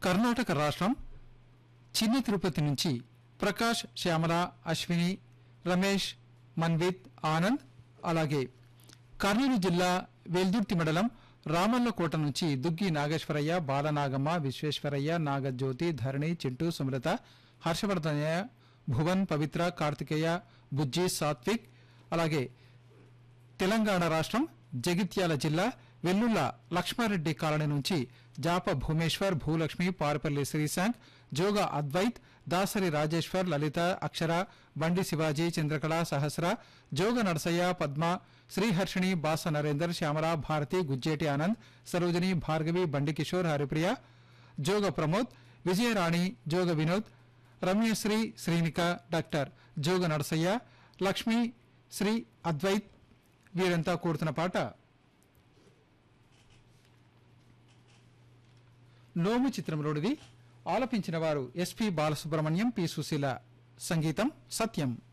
కర్ణాటక రాష్ట్రం చిన్న తిరుపతి నుంచి ప్రకాష్ శ్యామల అశ్విని రమేష్ మన్విత్ ఆనంద్ అలాగే కర్నూలు జిల్లా వెల్దుర్తి మండలం రామల్లకోట నుంచి దుగ్గి నాగేశ్వరయ్య బాలనాగమ్మ విశ్వేశ్వరయ్య నాగజ్యోతి ధరణి చింటూ సుమలత హర్షవర్ధనయ్య భువన్ పవిత్ర కార్తికేయ బుజ్జి సాత్విక్ అలాగే తెలంగాణ రాష్ట్రం జగిత్యాల జిల్లా వెల్లుల్ల లక్ష్మారెడ్డి కాలనీ నుంచి జాప భూమేశ్వర్ భూలక్ష్మి పారపల్లి శ్రీశాంక్ జోగ అద్వైత్ దాసరి రాజేశ్వర్ లలిత అక్షర బండి శివాజీ చంద్రకళ సహస్ర జోగ నరసయ్య పద్మ శ్రీహర్షిణి బాస నరేందర్ శ్యామల భారతి గుజ్జేటి ఆనంద్ సరోజిని భార్గవి బండి కిషోర్ హరిప్రియ జోగ ప్రమోద్ విజయరాణి జోగ వినోద్ రమ్యశ్రీ శ్రీనిక డాక్టర్ జోగ నరసయ్య లక్ష్మి శ్రీ అద్వైత్ వీరంతా కూడుతున్న పాట నోము చిత్రంలోనిది ఆలపించిన వారు ఎస్పి బాలసుబ్రహ్మణ్యం పి సుశీల సంగీతం సత్యం